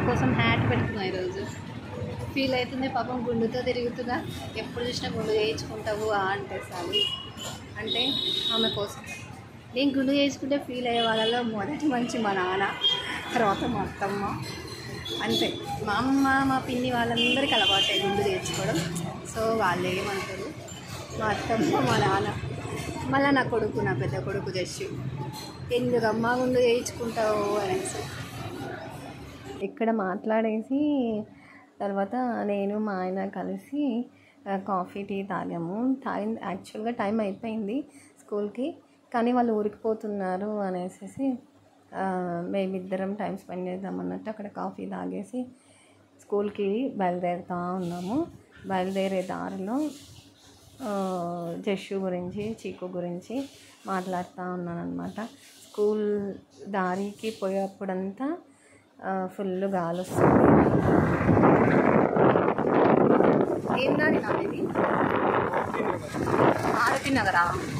కోసం హ్యాట్ పెట్టుకున్నా ఈరోజు ఫీల్ అవుతుంది పాపం గుండుతో తిరుగుతున్నా ఎప్పుడు చూసినా గుండు చేయించుకుంటావు ఆ అంటే చాలు అంటే ఆమె కోసం నేను గుండు చేయించుకుంటే ఫీల్ అయ్యే వాళ్ళలో మొదటి మంచి మా నాన్న తర్వాత మా అత్తమ్మ అంతే మా అమ్మ మా పిన్ని వాళ్ళందరికీ అలవాటే గుండు చేయించుకోవడం సో వాళ్ళు ఏమంటారు మా అత్తమ్మ మా నాన్న మళ్ళీ నా కొడుకు నా పెద్ద కొడుకు జస్సు ఎందుకు అమ్మ గుండు చేయించుకుంటావు అనేసి ఇక్కడ మాట్లాడేసి తర్వాత నేను మా ఆయన కలిసి ఆ, కాఫీ టీ తాగాము తాగిన యాక్చువల్గా టైం అయిపోయింది స్కూల్కి కానీ వాళ్ళు ఊరికి పోతున్నారు అనేసి ఆ, మేమిద్దరం టైం స్పెండ్ చేద్దాం అన్నట్టు అక్కడ కాఫీ తాగేసి స్కూల్కి బయలుదేరుతూ ఉన్నాము బయలుదేరే దారిలో ఆ, జస్సు గురించి చీకు గురించి మాట్లాడుతూ ఉన్నాను అనమాట స్కూల్ దారికి పోయేప్పుడంతా ఫుల్ గాలి వస్తుంది ఏం దారి నాది మారుతి నగరా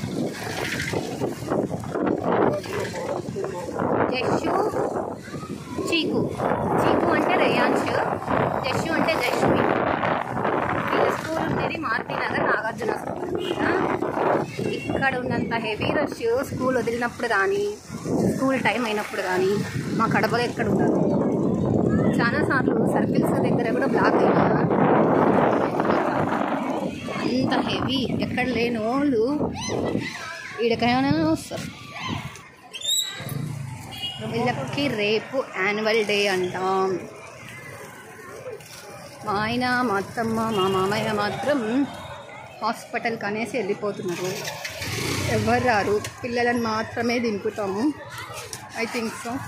జస్సు చీకు చీకు అంటే రేయాన్ష్ జస్సు అంటే జస్వి వీళ్ళ స్కూల్ ఉండేది మారుతి నగర్ నాగార్జున స్కూల్ అనమాట ఇక్కడ ఉన్నంత హెవీ రష్ స్కూల్ వదిలినప్పుడు కానీ స్కూల్ టైం అయినప్పుడు కానీ మా కడపలో ఎక్కడ ఉండదు చాలాసార్లు సర్కిల్స్ దగ్గర కూడా బ్లాక్ అయినా అంత హెవీ ఎక్కడ లేని వాళ్ళు ఈడకైనా వస్తారు వీళ్ళకి రేపు యాన్యువల్ డే అంటాం మా ఆయన మా అత్తమ్మ మా మామయ్య మాత్రం హాస్పిటల్కి అనేసి వెళ్ళిపోతున్నారు ఎవరు రారు పిల్లలను మాత్రమే దింపుతాము ఐ థింక్ సో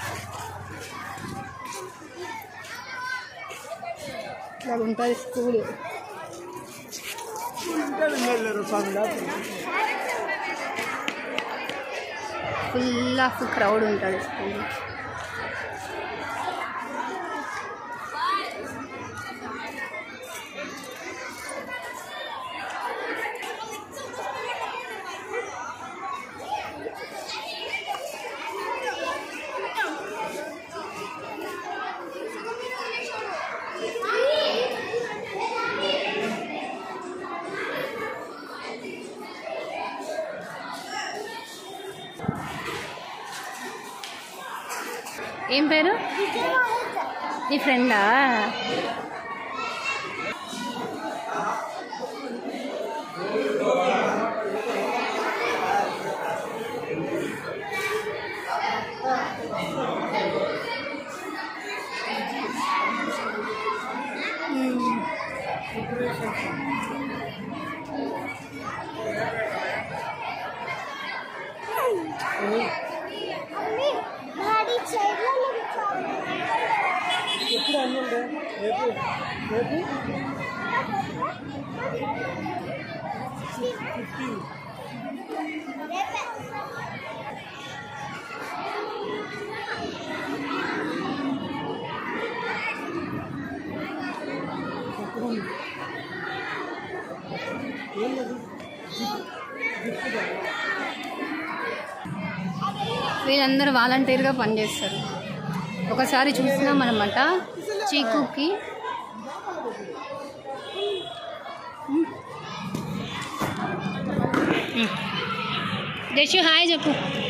ఇట్లా ఉంటుంది స్కూల్ ఫుల్ ఆఫ్ క్రౌడ్ ఉంటుంది స్కూల్ ఏం పేరు నీ ఫ్రెండా వీళ్ళందరూ వాలంటీర్గా పనిచేస్తారు ఒకసారి చూసినాం అనమాట చీకుకి జషు హాయ్ చెప్పు